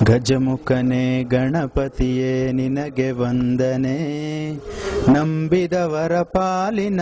ಗಜಮುಖನೇ ಗಣಪತಿಯೇ ನಿನಗೆ ವಂದನೆ ನಂಬಿದವರ ಪಾಲಿನ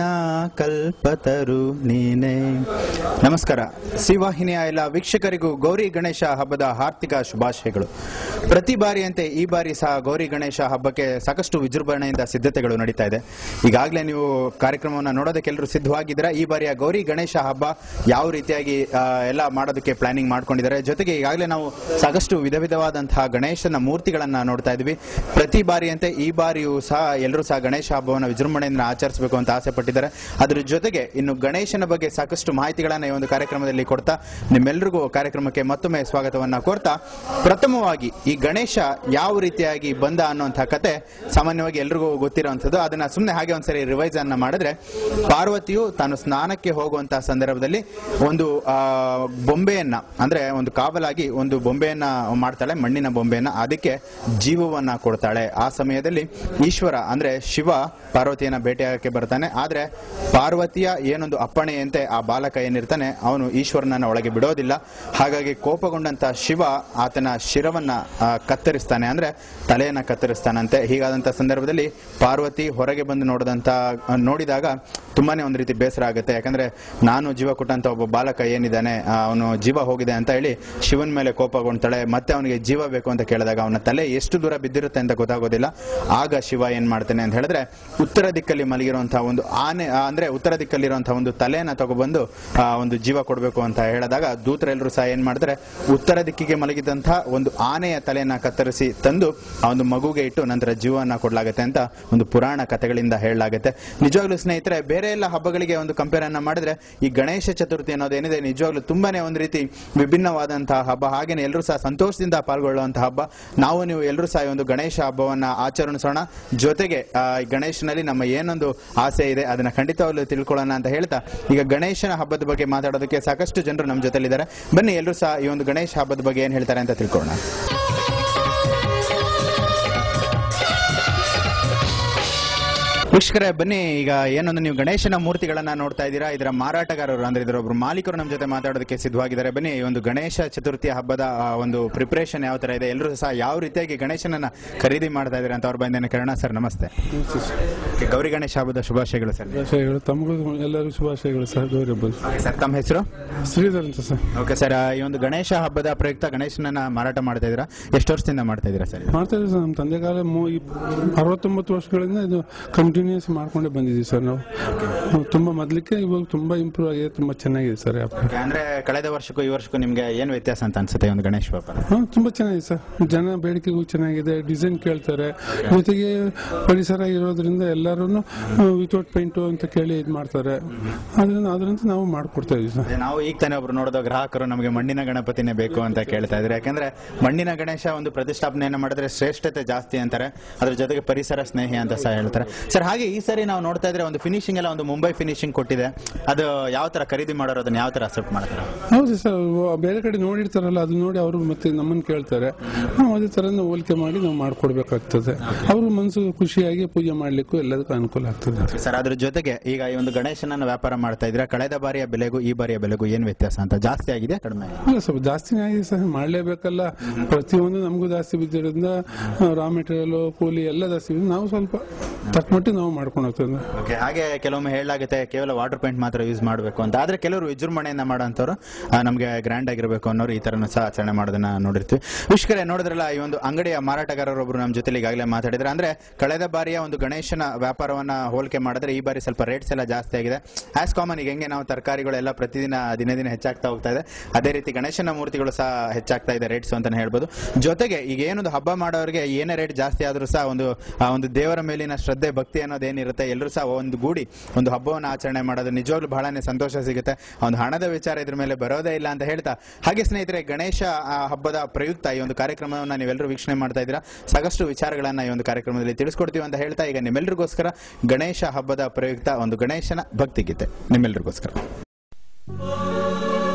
ಕಲ್ಪತರು ನೀನೇ ನಮಸ್ಕಾರ ಸಿವಾಹಿನಿಯ ಎಲ್ಲ ವೀಕ್ಷಕರಿಗೂ ಗೌರಿ ಗಣೇಶ ಹಬ್ಬದ ಹಾರ್ದಿಕ ಶುಭಾಶಯಗಳು ಪ್ರತಿ ಬಾರಿಯಂತೆ ಈ ಬಾರಿ ಸಹ ಗೌರಿ ಗಣೇಶ ಹಬ್ಬಕ್ಕೆ ಸಾಕಷ್ಟು ವಿಜೃಂಭಣೆಯಿಂದ ಸಿದ್ಧತೆಗಳು ನಡೀತಾ ಇದೆ ಈಗಾಗಲೇ ನೀವು ಕಾರ್ಯಕ್ರಮವನ್ನು ನೋಡೋದಕ್ಕೆ ಎಲ್ಲರೂ ಸಿದ್ಧವಾಗಿದ್ದೀರಾ ಈ ಬಾರಿಯ ಗೌರಿ ಗಣೇಶ ಹಬ್ಬ ಯಾವ ರೀತಿಯಾಗಿ ಆ, ಎಲ್ಲ ಮಾಡೋದಕ್ಕೆ ಪ್ಲಾನಿಂಗ್ ಮಾಡ್ಕೊಂಡಿದ್ದಾರೆ ಜೊತೆಗೆ ಈಗಾಗಲೇ ನಾವು ಸಾಕಷ್ಟು ವಿಧ ವಿಧವಾದಂತಹ ಗಣೇಶನ ಮೂರ್ತಿಗಳನ್ನ ನೋಡ್ತಾ ಇದ್ವಿ ಪ್ರತಿ ಬಾರಿಯಂತೆ ಈ ಬಾರಿಯೂ ಸಹ ಎಲ್ಲರೂ ಸಹ ಗಣೇಶ ಹಬ್ಬವನ್ನು ವಿಜೃಂಭಣೆಯಿಂದ ಆಚರಿಸಬೇಕು ಅಂತ ಆಸೆ ಪಟ್ಟಿದ್ದಾರೆ ಅದರ ಜೊತೆಗೆ ಇನ್ನು ಗಣೇಶನ ಬಗ್ಗೆ ಸಾಕಷ್ಟು ಮಾಹಿತಿಗಳನ್ನ ಈ ಒಂದು ಕಾರ್ಯಕ್ರಮದಲ್ಲಿ ಕೊಡ್ತಾ ನಿಮ್ಮೆಲ್ಲರಿಗೂ ಕಾರ್ಯಕ್ರಮಕ್ಕೆ ಮತ್ತೊಮ್ಮೆ ಸ್ವಾಗತವನ್ನ ಕೋರ್ತಾ ಪ್ರಥಮವಾಗಿ ಈ ಗಣೇಶ ಯಾವ ರೀತಿಯಾಗಿ ಬಂದ ಅನ್ನುವಂತಹ ಕತೆ ಸಾಮಾನ್ಯವಾಗಿ ಎಲ್ರಿಗೂ ಗೊತ್ತಿರುವಂಥದ್ದು ಅದನ್ನ ಸುಮ್ಮನೆ ಹಾಗೆ ಒಂದ್ಸರಿ ರಿವೈಸ್ ಅನ್ನ ಮಾಡಿದ್ರೆ ಪಾರ್ವತಿಯು ತಾನು ಸ್ನಾನಕ್ಕೆ ಹೋಗುವಂತಹ ಸಂದರ್ಭದಲ್ಲಿ ಒಂದು ಆ, ಬೊಂಬೆಯನ್ನ ಅಂದ್ರೆ ಒಂದು ಕಾವಲಾಗಿ ಒಂದು ಬೊಂಬೆಯನ್ನ ಮಾಡ್ತಾಳೆ ಮಣ್ಣಿನ ಬೊಂಬೆಯನ್ನ ಅದಕ್ಕೆ ಜೀವವನ್ನ ಕೊಡ್ತಾಳೆ ಆ ಸಮಯದಲ್ಲಿ ಈಶ್ವರ ಅಂದ್ರೆ ಶಿವ ಪಾರ್ವತಿಯನ್ನ ಭೇಟಿಯಾಗಕ್ಕೆ ಬರ್ತಾನೆ ಆದ್ರೆ ಪಾರ್ವತಿಯ ಏನೊಂದು ಅಪ್ಪಣೆಯಂತೆ ಆ ಬಾಲಕ ಏನಿರ್ತಾನೆ ಅವನು ಈಶ್ವರನನ್ನ ಒಳಗೆ ಬಿಡೋದಿಲ್ಲ ಹಾಗಾಗಿ ಕೋಪಗೊಂಡಂತ ಶಿವ ಆತನ ಶಿರವನ್ನ ಆ, ಕತ್ತರಿಸ್ತಾನೆ ಅಂದ್ರೆ ತಲೆಯನ್ನ ಕತ್ತರಿಸ್ತಾನಂತೆ ಹೀಗಾದಂತ ಸಂದರ್ಭದಲ್ಲಿ ಪಾರ್ವತಿ ಹೊರಗೆ ಬಂದು ನೋಡಿದಂತ ನೋಡಿದಾಗ ತುಂಬಾನೇ ಒಂದು ರೀತಿ ಬೇಸರ ಆಗುತ್ತೆ ಯಾಕಂದ್ರೆ ನಾನು ಜೀವ ಕೊಟ್ಟಂತ ಒಬ್ಬ ಬಾಲಕ ಏನಿದ್ದಾನೆ ಆ, ಅವನು ಜೀವ ಹೋಗಿದೆ ಅಂತ ಹೇಳಿ ಶಿವನ ಮೇಲೆ ಕೋಪಗೊಂಡ್ತಾಳೆ ಮತ್ತೆ ಅವನಿಗೆ ಜೀವ ಬೇಕು ಅಂತ ಕೇಳಿದಾಗ ಅವನ ತಲೆ ಎಷ್ಟು ದೂರ ಬಿದ್ದಿರುತ್ತೆ ಅಂತ ಗೊತ್ತಾಗೋದಿಲ್ಲ ಆಗ ಶಿವ ಏನ್ ಮಾಡ್ತಾನೆ ಅಂತ ಹೇಳಿದ್ರೆ ಉತ್ತರ ದಿಕ್ಕಲ್ಲಿ ಮಲಗಿರುವಂತಹ ಒಂದು ಆನೆ ಆ, ಅಂದ್ರೆ ಉತ್ತರ ದಿಕ್ಕಲ್ಲಿರುವಂತಹ ಒಂದು ತಲೆಯನ್ನ ತಗೊಬಂದು ಆ, ಒಂದು ಜೀವ ಕೊಡಬೇಕು ಅಂತ ಹೇಳಿದಾಗ ದೂತರೆಲ್ಲರೂ ಸಹ ಏನ್ ಮಾಡ್ತಾರೆ ಉತ್ತರ ದಿಕ್ಕಿಗೆ ಮಲಗಿದಂತಹ ಒಂದು ಆನೆಯ ತಲೆಯನ್ನ ಕತ್ತರಿಸಿ ತಂದು ಆ ಒಂದು ಮಗುಗೆ ಇಟ್ಟು ನಂತರ ಜೀವವನ್ನ ಕೊಡಲಾಗುತ್ತೆ ಅಂತ ಒಂದು ಪುರಾಣ ಕಥೆಗಳಿಂದ ಹೇಳಲಾಗುತ್ತೆ ನಿಜವಾಗ್ಲೂ ಸ್ನೇಹಿತರೆ ಬೇರೆ ಎಲ್ಲ ಹಬ್ಬಗಳಿಗೆ ಒಂದು ಕಂಪೇರ್ ಅನ್ನ ಮಾಡಿದ್ರೆ ಈ ಗಣೇಶ ಚತುರ್ಥಿ ಅನ್ನೋದೇನಿದೆ ನಿಜವಾಗ್ಲೂ ತುಂಬಾನೇ ಒಂದು ರೀತಿ ವಿಭಿನ್ನವಾದಂತಹ ಹಬ್ಬ ಹಾಗೇನೆ ಎಲ್ಲರೂ ಸಹ ಸಂತೋಷದಿಂದ ಪಾಲ್ಗೊಳ್ಳುವಂತಹ ಹಬ್ಬ ನಾವು ನೀವು ಎಲ್ಲರೂ ಸಹ ಈ ಒಂದು ಗಣೇಶ ಹಬ್ಬವನ್ನ ಆಚರಿಸೋಣ ಜೊತೆಗೆ ಆ, ಈ ಗಣೇಶನಲ್ಲಿ ನಮ್ಮ ಏನೊಂದು ಆಸೆ ಇದೆ ಅದನ್ನ ಖಂಡಿತವಾಗ್ಲೂ ತಿಳ್ಕೊಳ್ಳೋಣ ಅಂತ ಹೇಳ್ತಾ ಈಗ ಗಣೇಶನ ಹಬ್ಬದ ಬಗ್ಗೆ ಮಾತಾಡೋದಕ್ಕೆ ಸಾಕಷ್ಟು ಜನರು ನಮ್ಮ ಜೊತೆಲಿದ್ದಾರೆ ಬನ್ನಿ ಎಲ್ಲರೂ ಸಹ ಈ ಒಂದು ಗಣೇಶ ಹಬ್ಬದ ಬಗ್ಗೆ ಏನ್ ಹೇಳ್ತಾರೆ ಅಂತ ತಿಳ್ಕೊಳ್ಳೋಣ ವೀಕ್ಷಕರೇ ಬನ್ನಿ ಈಗ ಏನೊಂದು ನೀವು ಗಣೇಶನ ಮೂರ್ತಿಗಳನ್ನ ನೋಡ್ತಾ ಇದ್ದೀರಾ ಇದರ ಮಾರಾಟಗಾರರು ಅಂದ್ರೆ ಇದರ ಒಬ್ರು ಮಾಲೀಕರು ನಮ್ಮ ಜೊತೆ ಮಾತಾಡೋದಕ್ಕೆ ಸಿದ್ಧವಾಗಿದ್ದಾರೆ ಬನ್ನಿ ಈ ಒಂದು ಗಣೇಶ ಚತುರ್ಥಿ ಹಬ್ಬದ ಆ, ಒಂದು ಪ್ರಿಪರೇಷನ್ ಯಾವ ತರ ಇದೆ ಎಲ್ಲರೂ ಸಹ ಯಾವ ರೀತಿಯಾಗಿ ಗಣೇಶನನ್ನ ಖರೀದಿ ಮಾಡ್ತಾ ಇದ್ದಾರೆ ಅಂತ ಅವ್ರ ಬಂದೇನೆ ಕರೋಣ ಸರ್ ನಮಸ್ತೆ Okay, ಗೌರಿ ಗಣೇಶ ಹಬ್ಬದ ಶುಭಾಶಯಗಳು ಸರ್ ಶುಭಾಶಯಗಳು ತಮಗೂ ಎಲ್ಲರಿಗೂ ಶುಭಾಶಯಗಳು ಸರ್ ಗೌರಿ ಹಬ್ಬದ ಸರ್ ತಮ್ಮ ಹೆಸರು ಶ್ರೀಧರ್ ಅಂತ ಸರ್ ಓಕೆ ಸರ್ ಈ ಒಂದು ಗಣೇಶ ಹಬ್ಬದ ಪ್ರಯುಕ್ತ ಗಣೇಶನನ್ನ ಮಾರಾಟ ಮಾಡ್ತಾ ಇದ್ದೀರಾ ಎಷ್ಟು ವರ್ಷದಿಂದ ಮಾಡ್ತಾ ಇದ್ದೀರಾ ಸರ್ ಇದು? ಮಾಡ್ತಾ ಇದ್ದೀವಿ ಸರ್ ನಮ್ಮ ತಂದೆ ಕಾಲ ಮೂ ಇಪ್- ಅರವತ್ತೊಂಬತ್ತು ವರ್ಷಗಳಿಂದ ಇದು ಕಂಟಿನ್ಯೂಸ್ ಮಾಡ್ಕೊಂಡೇ ಬಂದಿದ್ದೀವಿ ಸರ್ ನಾವು ನಾವು ತುಂಬಾ ಮೊದಲಿಕ್ಕೆ ಇವಾಗ ತುಂಬಾ ಇಂಪ್ರೂವ್ ಆಗಿದೆ ತುಂಬಾ ಚೆನ್ನಾಗಿದೆ ಸರ್ ವ್ಯಾಪಾರ Okay, ಅಂದ್ರೆ ಕಳೆದ ವರ್ಷಕ್ಕೂ ಈ ವರ್ಷಕ್ಕೂ ನಿಮ್ಗೆ ಏನು ವ್ಯತ್ಯಾಸ ಅಂತ ಅನ್ಸುತ್ತೆ ಈ ಒಂದು ಗಣೇಶ ವ್ಯಾಪಾರ ಹಾ ತುಂಬಾ ಚೆನ್ನಾಗಿದೆ ಸರ್ ಜನ ಬೇಡಿಕೆಗೂ ಚೆನ್ನಾಗಿದೆ ಡಿಸೈನ್ ಕೇಳ್ತಾರೆ ಜೊತೆಗೆ ಪರಿಸರ ಇರೋದ್ರಿಂದ ಎಲ್ಲರೂ ವಿತೌಟ್ ಪೇಂಟು ಅಂತ ಕೇಳಿ ಇದು ಮಾಡ್ತಾರೆ ಅದರಿಂದ ಅದರಿಂದ ನಾವು ಮಾಡ್ಕೊಡ್ತಾ ಇದೀವಿ ಸರ್ ಅದೇ ನಾವು ಈಗ ತಾನೇ ಒಬ್ರು ನೋಡಿದ ಗ್ರಾಹಕರು ನಮಗೆ ಮಣ್ಣಿನ ಗಣಪತಿನೇ ಬೇಕು ಅಂತ ಕೇಳ್ತಾ ಇದ್ರು ಯಾಕಂದ್ರೆ ಮಣ್ಣಿನ ಗಣೇಶ ಒಂದು ಪ್ರತಿಷ್ಠಾಪನೆಯನ್ನು ಮಾಡಿದ್ರೆ ಶ್ರೇಷ್ಠತೆ ಜಾಸ್ತಿ ಅಂತಾರೆ ಅದ್ರ ಜೊತೆಗೆ ಪರಿಸರ ಸ್ನೇಹಿ ಅಂತ ಸಹ ಹೇಳ್ತಾರೆ ಸರ್ ಹಾಗೆ ಈ ಸರಿ ನಾವು ನೋಡ್ತಾ ಇದ್ರೆ ಒಂದು ಫಿನಿಶಿಂಗ್ ಎಲ್ಲ ಒಂದು ಮುಂಬೈ ಫಿನಿಶಿಂಗ್ ಕೊಟ್ಟಿದೆ ಅದು ಯಾವ ತರ ಖರೀದಿ ಮಾಡೋರು ಅದನ್ನ ಯಾವ ತರ ಅಕ್ಸೆಪ್ಟ್ ಮಾಡ್ತಾರೆ ಹೌದು ಸರ್ ಬೇರೆ ಕಡೆ ನೋಡಿರ್ತಾರಲ್ಲ ಅದು ನೋಡಿ ಅವರು ಮತ್ತೆ ನಮ್ಮನ್ನು ಕೇಳ್ತಾರೆ ನಾವು ಅದೇ ತರ ಹೋಲಿಕೆ ಮಾಡಿ ನಾವು ಮಾಡ್ಕೊಡ್ಬೇಕಾಗ್ತದೆ ಅವ್ರ ಮನಸ್ಸು ಖುಷಿಯಾಗಿ ಪೂಜೆ ಮಾಡ್ಲಿಕ್ಕೂ ಎಲ್ಲದಕ್ಕೂ ಅನುಕೂಲ ಆಗ್ತದೆ ಸರ್ ಅದ್ರ ಜೊತೆಗೆ ಈಗ ಈ ಒಂದು ಗಣೇಶನನ್ನ ವ್ಯಾಪಾರ ಮಾಡ್ತಾ ಇದ್ರೆ ಕಳೆದ ಬಾರಿಯ ಬೆಲೆಗೂ ಈ ಬಾರಿಯ ಬೆಲೆಗೂ ಏನ್ ವ್ಯತ್ಯಾಸ ಅಂತ ಜಾಸ್ತಿ ಆಗಿದೆ ಕಡಿಮೆ ಆಗಿದೆ ಅಲ್ಲ ಸ್ವಲ್ಪ ಜಾಸ್ತಿನೇ ಆಗಿದೆ ಸರ್ ಮಾಡಲೇಬೇಕಲ್ಲ ಪ್ರತಿಯೊಂದು ನಮಗೂ ಜಾಸ್ತಿ ಬಿದ್ದಿರೋದ್ರಿಂದ ರಾ ಮೆಟೀರಿಯಲ್ ಕೂಲಿ ಎಲ್ಲ ಜಾಸ್ತಿ ಬಿದ್ದು ನಾವು ಸ್ವಲ್ಪ ತಕ್ಕಮಟ್ಟಿಗೆ ನಾವು ಮಾಡ್ಕೊಂಡು ಹೋಗ್ತದೆ ಓಕೆ ಹಾಗೆ ಕೆಲವೊಮ್ಮೆ ಹೇಳಲಾಗುತ್ತೆ ಕೇವಲ ವಾಟರ್ ಪೇಂಟ್ ಮಾತ್ರ ಯೂಸ್ ಮಾಡಬೇಕು ಅಂತ ಆದ್ರೆ ಕೆಲವರು ವಿಜೃಂಭಣೆಯನ್ನ ಮಾಡೋಂಥವ್ರು ಆ, ನಮ್ಗೆ ಗ್ರ್ಯಾಂಡ್ ಆಗಿರಬೇಕು ಅನ್ನೋರು ಈ ತರನು ಸಹ ಆಚರಣೆ ಮಾಡೋದನ್ನ ನೋಡಿರ್ತೀವಿ ವಿಷ್ಕರೇ ನೋಡಿದ್ರಲ್ಲ ಈ ಒಂದು ಅಂಗಡಿಯ ಮಾರಾಟಗಾರರೊಬ್ರು ನಮ್ಮ ಜೊತೆ ಈಗಾಗಲೇ ಮಾತಾಡಿದ್ರೆ ಅಂದ್ರೆ ಕಳೆದ ಬಾರಿಯ ಒಂದು ಗಣೇಶನ ವ್ಯಾಪಾರವನ್ನ ಹೋಲಿಕೆ ಮಾಡಿದ್ರೆ ಈ ಬಾರಿ ಸ್ವಲ್ಪ ರೇಟ್ಸ್ ಎಲ್ಲ ಜಾಸ್ತಿ ಆಗಿದೆ ಆಸ್ ಕಾಮನ್ ಈಗ ಹೆಂಗೆ ನಾವು ತರಕಾರಿಗಳೆಲ್ಲ ಪ್ರತಿದಿನ ದಿನೇ ದಿನ ಹೆಚ್ಚಾಗ್ತಾ ಹೋಗ್ತಾ ಇದೆ ಅದೇ ರೀತಿ ಗಣೇಶನ ಮೂರ್ತಿಗಳು ಸಹ ಹೆಚ್ಚಾಗ್ತಾ ಇದೆ ರೇಟ್ಸ್ ಅಂತಾನೆ ಹೇಳ್ಬೋದು ಜೊತೆಗೆ ಈಗ ಏನೊಂದು ಹಬ್ಬ ಮಾಡೋರಿಗೆ ಏನೇ ರೇಟ್ ಜಾಸ್ತಿ ಆದ್ರೂ ಸಹ ಒಂದು ಆ ಒಂದು ದೇವರ ಮೇಲಿನ ಶ್ರದ್ಧೆ ಭಕ್ತಿ ಅನ್ನೋದೇನಿರುತ್ತೆ ಎಲ್ಲರೂ ಸಹ ಒಂದು ಗೂಡಿ ಒಂದು ಹಬ್ಬವನ್ನು ಆಚರಣೆ ಮಾಡೋದು ನಿಜವಾಗ್ಲೂ ಬಹಳನೇ ಸಂತೋಷ ಸಿಗುತ್ತೆ ಆ ಒಂದು ಹಣದ ವಿಚಾರ ಇದ್ರ ಮೇಲೆ ಬರೋದೇ ಇಲ್ಲ ಅಂತ ಹೇಳ್ತಾ ಹಾಗೆ ಸ್ನೇಹಿತರೆ ಗಣೇಶ ಆ, ಹಬ್ಬದ ಪ್ರಯುಕ್ತ ಈ ಒಂದು ಕಾರ್ಯಕ್ರಮವನ್ನ ನೀವೆಲ್ಲರೂ ವೀಕ್ಷಣೆ ಮಾಡ್ತಾ ಇದ್ದೀರಾ ಸಾಕಷ್ಟು ವಿಚಾರಗಳನ್ನ ಈ ಒಂದು ಕಾರ್ಯಕ್ರಮದಲ್ಲಿ ತಿಳಿಸ್ಕೊಡ್ತೀವಿ ಅಂತ ಹೇಳ್ತಾ ಈಗ ನಿಮ್ಮೆಲ್ಲರಿಗೋಸ್ಕರ ಗಣೇಶ ಹಬ್ಬದ ಪ್ರಯುಕ್ತ ಒಂದು ಗಣೇಶನ ಭಕ್ತಿಗೀತೆ ನಿಮ್ಮೆಲ್ಲರಿಗೋಸ್ಕರ